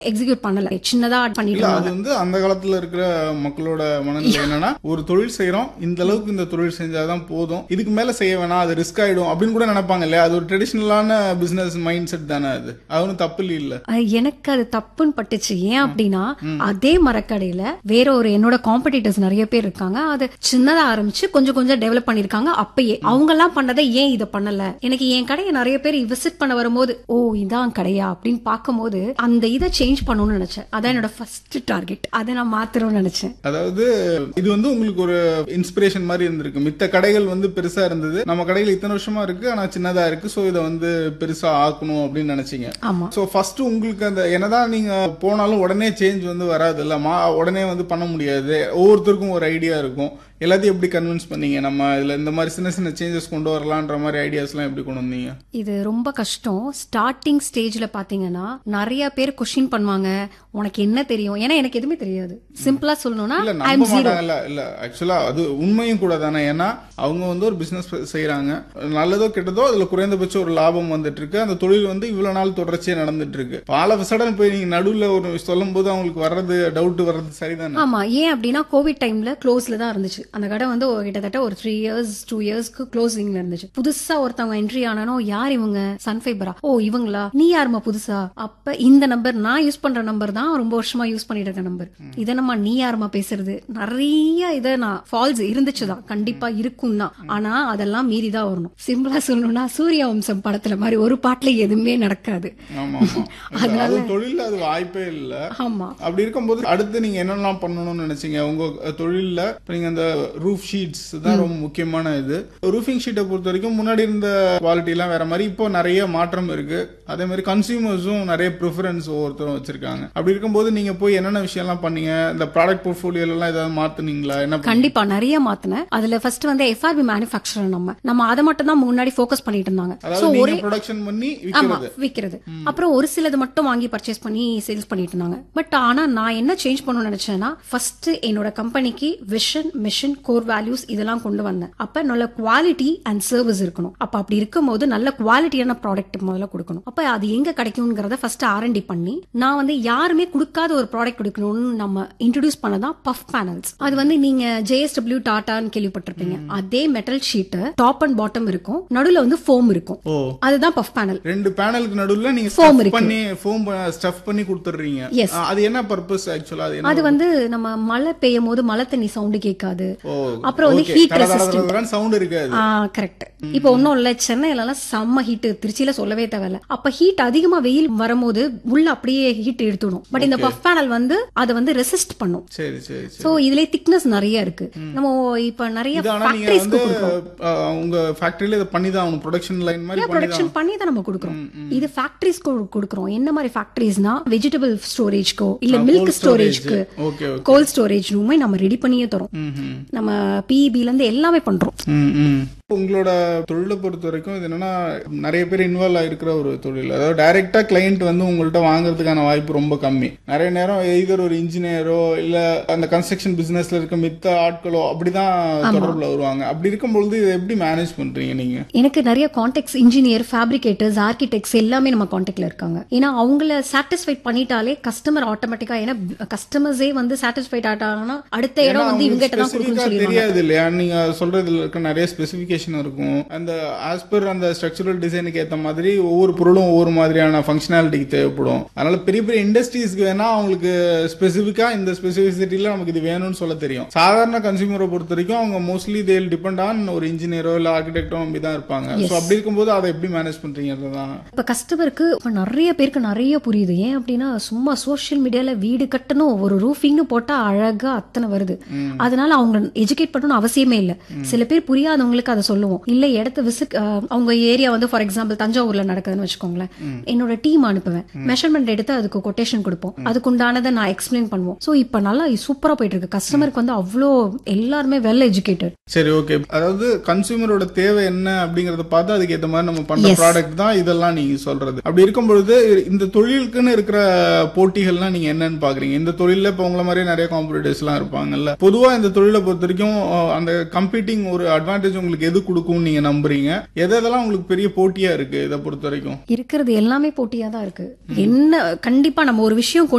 Execute பண்ணல சின்னதா பண்ணிட்டு இல்ல இருந்தாங்க அது வந்து அந்த காலத்துல இருக்கிற மக்களோட மனநிலை என்னன்னா ஒரு தொழில் செய்யறோம் இந்த அளவுக்கு இந்த தொழில் செஞ்சாதான் போதும் இதுக்கு மேல செய்ய வேணாம் அது ரிஸ்க் ஆயிடும் அப்படின்னு கூட நினைப்பாங்க இல்லையா அது ஒரு ட்ரெடிஷனலான பிசினஸ் மைண்ட் செட் தானே அது அது ஒன்றும் தப்பு இல்ல அஹ் எனக்கு அது தப்புன்னு பட்டுச்சு ஏன் அப்படின்னா அதே மரக்கடையில வேற ஒரு என்னோட காம்படிட்டர்ஸ் நிறைய பேர் இருக்காங்க அதை சின்னதா ஆரம்பிச்சு கொஞ்சம் கொஞ்சம் டெவலப் பண்ணிருக்காங்க அப்பயே அவங்க எல்லாம் பண்ணதை ஏன் இதை பண்ணல எனக்கு என் கடையை நிறைய பேர் விசிட் பண்ண வரும்போது ஓ இதான் கடையா அப்படின்னு பார்க்கும்போது அந்த இதை சேஞ்ச் பண்ணணும்னு நினைச்சேன் அதான் என்னோட ஃபர்ஸ்ட் டார்கெட் அதை நான் மாத்தணும்னு நினைச்சேன் அதாவது இது வந்து உங்களுக்கு ஒரு இன்ஸ்பிரேஷன் மாதிரி இருந்திருக்கு மித்த கடைகள் வந்து பெருசா இருந்தது நம்ம கடையில் இத்தனை வருஷமா இருக்கு ஆனா சின்னதா இருக்கு சோ இதை வந்து பெருசா ஆக்கணும் அப்படின்னு நினைச்சீங்க ஆமா சோ ஃபர்ஸ்ட் உங்களுக்கு அந்த என்னதான் நீங்க போனாலும் உடனே சேஞ்ச் வந்து வராது இல்ல மா உடனே வந்து பண்ண முடியாது ஒவ்வொருத்தருக்கும் ஒரு ஐடியா இருக்கும் எல்லாத்தையும் எப்படி கன்வின்ஸ் பண்ணீங்க நம்ம இதுல இந்த மாதிரி சின்ன சின்ன சேஞ்சஸ் கொண்டு வரலான்ற மாதிரி ஐடியாஸ்லாம் எப்படி கொண்டு வந்தீங்க இது ரொம்ப கஷ்டம் ஸ்டார்டிங் ஸ்டேஜ்ல பாத்தீங்கன்னா நிறைய பேர் கொஸ்டின் பண்ணுவாங்க உனக்கு என்ன தெரியும் ஏன்னா எனக்கு எதுவுமே தெரியாது சிம்பிளா சொல்லணும்னா இல்ல ஐ நம்ப எம் ஜீரோ மாட்டாங்கல்ல இல்ல ஆக்சுவலா அது உண்மையும் கூட தானே ஏன்னா அவங்க வந்து ஒரு பிசினஸ் செய்யறாங்க நல்லதோ கெட்டதோ அதுல குறைந்தபட்ச ஒரு லாபம் வந்துட்டு இருக்கு அந்த தொழில் வந்து இவ்வளவு நாள் தொடர்ச்சியா நடந்துட்டு இருக்கு பால சடன் போய் நீங்க நடுவுல ஒரு சொல்லும் போது அவங்களுக்கு வர்றது டவுட் வர்றது சரிதானே ஆமா ஏன் அப்படின்னா கோவிட் டைம்ல க்ளோஸ்ல தான் இருந்துச்சு அந்த கடை வந்து ஒரு கிட்டத்தட்ட ஒரு த்ரீ இயர்ஸ் டூ இயர்ஸ்க்கு க்ளோசிங்ல இருந்துச்சு புதுசா ஒருத்தவங்க என்ட்ரி ஆனானோ யார் இவங்க சன்ஃபைபரா ஓ இவங்களா நீ யாருமா புதுசா அப்ப இந்த நம்பர் நான் யூஸ் பண்ற நம்பர் தான் ரொம்ப வருஷமா யூஸ் பண்ணிட்டு இருக்க நம்பர் இதை நம்ம நீ யாருமா பேசுறது நிறைய இதை நான் ஃபால்ஸ் இருந்துச்சுதான் கண்டிப்பா இருக்கும் தான் ஆனா அதெல்லாம் மீறி தான் வரணும் சிம்பிளா சொல்லணும்னா சூரிய வம்சம் படத்துல மாதிரி ஒரு பாட்டுல எதுவுமே நடக்காது ஆமா ஆமா அது தொழில்ல அது வாய்ப்பே இல்ல ஆமா அப்படி இருக்கும்போது அடுத்து நீங்க என்னெல்லாம் பண்ணணும்னு நினைச்சீங்க உங்க அஹ், தொழில்ல இப்ப நீங்க அந்த ரூஃப் ஷீட்ஸ் தான் ரொம்ப முக்கியமான இது ரூஃபிங் ஷீட்டை பொறுத்த வரைக்கும் முன்னாடி இருந்த குவாலிட்டி எல்லாம் வேற மாதிரி இப்போ நிறைய மாற்றம் இருக்கு அதே மாதிரி கன்சியூமர்ஸும் நிறைய ப்ரிஃபரன்ஸ் ஒவ்வொருத்தரும் வச்சிருக்காங்க அப்படி இருக்கும்போது நீங்க போய் என்னென்ன விஷயம்லாம் பண்ணீங்க இந்த ப்ராடக்ட் போர்ட்ஃபோலியோ எல்லாம் ஏதாவது மாத்துனீங்களா என்ன பண்ணீங்க? கண்டிப்பா நிறைய மாத்தினேன் அதுல ஃபர்ஸ்ட் வந்து எஃப்ஆர்பி மேனுஃபேக்சர் நம்ம நம்ம அதை மட்டும் தான் முன்னாடி ஃபோக்கஸ் பண்ணிட்டு இருந்தாங்க சோ அதாவது ஒரே நீங்க ப்ரொடக்ஷன் பண்ணி ஆமா விக்கிறது விக்கிறது அப்புறம் ஒரு சிலது மட்டும் வாங்கி பர்ச்சேஸ் பண்ணி சேல்ஸ் பண்ணிட்டு இருந்தாங்க பட் ஆனா நான் என்ன சேஞ்ச் பண்ணணும்னு நினைச்சேன்னா ஃபர்ஸ்ட் என்னோட கம்பெனிக்கு விஷன் மிஷன் கோர் வேல்யூஸ் இதெல்லாம் கொண்டு வந்தேன் அப்ப நல்ல குவாலிட்டி அண்ட் சர்வீஸ் இருக்கணும் அப்ப அப்படி இருக்கும்போது நல்ல குவாலிட்டியான ப்ராடக்ட் முதல்ல கொடுக்கணும் அப்ப அது எங்க கிடைக்கும்ங்கிறத ஃபர்ஸ்ட் ஆர்என்டி பண்ணி நான் வந்து யாருமே கொடுக்காத ஒரு ப்ராடக்ட் கொடுக்கணும்னு நம்ம இன்ட்ரடியூஸ் பண்ணதான் பஃப் பேனல்ஸ் அது வந்து நீங்க ஜேஎஸ்டபிள்யூ டாட்டான்னு கேள்விப்பட்டிருப்பீங்க அதே metal sheet top and bottom இருக்கும் நடுவுல வந்து ஃபோம் இருக்கும் ஓ அதுதான் பஃப் பேனல் ரெண்டு பேனலுக்கு நடுவுல நீங்க Foam stuff இருக்கு. பண்ணி ஃபோம் ஸ்டஃப் பண்ணி கொடுத்துடுறீங்க Yes. அது என்ன பர்பஸ் ஆக்சுவலா அது என்ன அது வந்து நம்ம மழை பெய்யும் போது மழை தண்ணி சவுண்டு கேட்காது ஓ அப்புறம் வந்து ஹீட் ரெசிஸ்டன்ட் சவுண்ட் இருக்காது கரெக்ட் இப்போ ஒன்னும் இல்ல சென்னையில எல்லாம் செம்ம ஹீட் திருச்சியில சொல்லவே தேவையில்ல அப்ப ஹீட் அதிகமா வெயில் வரும்போது உள்ள அப்படியே ஹீட் எடுத்துடும் பட் இந்த பஃப் பேனல் வந்து அதை வந்து ரெசிஸ்ட் பண்ணும் சரி சரி சரி சோ இதுல திக்னஸ் நிறைய இருக்கு நம்ம இப்ப நிறைய இது ஆனா நீங்க ஃபேக்டரிஸ்க்கு வந்து கொடுக்குறோம் அஹ், உங்க ஃபேக்டரியில இதை பண்ணி தான் ஆகணும் ப்ரொடக்ஷன் லைன் மாதிரி பண்ணி தான் ப்ரொடக்ஷன் பண்ணி தான் நம்ம கொடுக்குறோம் இது ஃபேக்டரிஸ் கொடுக்குறோம் என்ன மாதிரி ஃபேக்டரிஸ்னா வெஜிடபிள் ஸ்டோரேஜ்க்கோ இல்ல மில்க் ஸ்டோரேஜ்க்கு ஓகே ஓகே கோல்ட் ஸ்டோரேஜ் ரூமே நம்ம ரெடி பண்ணியே தரோம் நம்ம பிஇபில இருந்து எல்லாமே பண்றோம் உங்களோட தொழிலை பொறுத்த வரைக்கும் இது என்னன்னா நிறைய பேர் இன்வால்வ் ஆயிருக்கிற ஒரு தொழில் அதாவது டைரக்டா கிளைண்ட் வந்து உங்கள்ட்ட வாங்குறதுக்கான வாய்ப்பு ரொம்ப கம்மி நிறைய நேரம் எய்தர் ஒரு இன்ஜினியரோ இல்ல அந்த கன்ஸ்ட்ரக்ஷன் பிசினஸ்ல இருக்க மித்த ஆட்களோ அப்படிதான் தொடர்புல வருவாங்க அப்படி இருக்கும்பொழுது இதை எப்படி மேனேஜ் பண்றீங்க நீங்க எனக்கு நிறைய கான்டாக்ட்ஸ் இன்ஜினியர் ஃபேப்ரிகேட்டர்ஸ் ஆர்கிடெக்ட்ஸ் எல்லாமே நம்ம கான்டாக்ட்ல இருக்காங்க ஏன்னா அவங்கள சாட்டிஸ்ஃபைட் பண்ணிட்டாலே கஸ்டமர் ஆட்டோமேட்டிக்கா ஏன்னா கஸ்டமர்ஸே வந்து சாட்டிஸ்ஃபைட் ஆட்டாங்கன்னா அடுத்த இடம் வந்து இவங்க கிட்ட தான் கொடுக்கணும்னு ஸ்பெசிஃபிக்கா சொல்லிடுவாங்க தெரியாது இல்லையா நீங்க சொல்றதுல இருக்க நிறைய ஸ்பெசிபிகேஷன் இருக்கும் அந்த ஆஸ் பர் அந்த ஸ்ட்ரக்சரல் டிசைனுக்கு ஏத்த மாதிரி ஒவ்வொரு பொருளும் ஒவ்வொரு மாதிரியான ஃபங்க்ஷனாலிட்டிக்கு தேவைப்படும் அதனால பெரிய பெரிய இண்டஸ்ட்ரீஸ்க்கு வேணா அவங்களுக்கு ஸ்பெசிஃபிக்கா இந்த ஸ்பெசிபிசிட்டில நமக்கு இது வேணும்னு சொல்ல தெரியும் சாதாரண கன்சியூமரை பொறுத்த வரைக்கும் அவங்க மோஸ்ட்லி தேல் டிபெண்ட் ஆன் ஒரு இன்ஜினியரோ இல்ல ஆர்கிடெக்டோ அப்படி தான் இருப்பாங்க ஸோ அப்படி இருக்கும்போது அதை எப்படி மேனேஜ் பண்றீங்கன்றதுதான் இப்ப கஸ்டமருக்கு இப்ப நிறைய பேருக்கு நிறைய புரியுது ஏன் அப்படின்னா சும்மா சோஷியல் மீடியால வீடு கட்டணும் ஒரு ரூஃபிங்னு போட்டா அழகா அத்தனை வருது அதனால அவங்க எஜுகேட் பண்ணணும் அவசியமே இல்ல சில பேர் புரியாதவங்களுக்கு அதை சொல்லுவோம் இல்ல இடத்த விசிட் அவங்க ஏரியா வந்து ஃபார் எக்ஸாம்பிள் தஞ்சாவூர்ல நடக்குதுன்னு வச்சுக்கோங்களேன் என்னோட டீம் அனுப்புவேன் மெஷர்மெண்ட் எடுத்து அதுக்கு கொட்டேஷன் கொடுப்போம் அதுக்கு உண்டானதை நான் எக்ஸ்பிளைன் பண்ணுவோம் சோ இப்ப நல்லா சூப்பரா போயிட்டு இருக்கு கஸ்டமருக்கு வந்து அவ்வளோ எல்லாருமே வெல் எஜுகேட்டட் சரி ஓகே அதாவது கன்சூமரோட தேவை என்ன அப்படிங்கறத பார்த்து அதுக்கு ஏத்த மாதிரி நம்ம பண்ற Yes. ப்ராடக்ட் தான் இதெல்லாம் நீங்க சொல்றது அப்படி இருக்கும் பொழுது இந்த தொழிலுக்குன்னு இருக்கிற போட்டிகள்லாம் நீங்க என்னன்னு பாக்குறீங்க இந்த தொழில்ல இப்ப உங்களை மாதிரி நிறைய காம்படிட்டர்ஸ் எல்லாம் இருப்பாங்கல்ல பொதுவா இந்த தொழிலை பொறுத்த வரைக்கும் அஹ், அந்த கம்பீட்டிங் ஒரு அட்வான்டேஜ் உங்களுக்கு எது கொடுக்கும்னு நீங்க நம்புறீங்க எது எதெல்லாம் உங்களுக்கு பெரிய போட்டியா இருக்கு இதை பொறுத்த வரைக்கும் இருக்கிறது எல்லாமே போட்டியா தான் இருக்கு என்ன கண்டிப்பா நம்ம ஒரு விஷயம்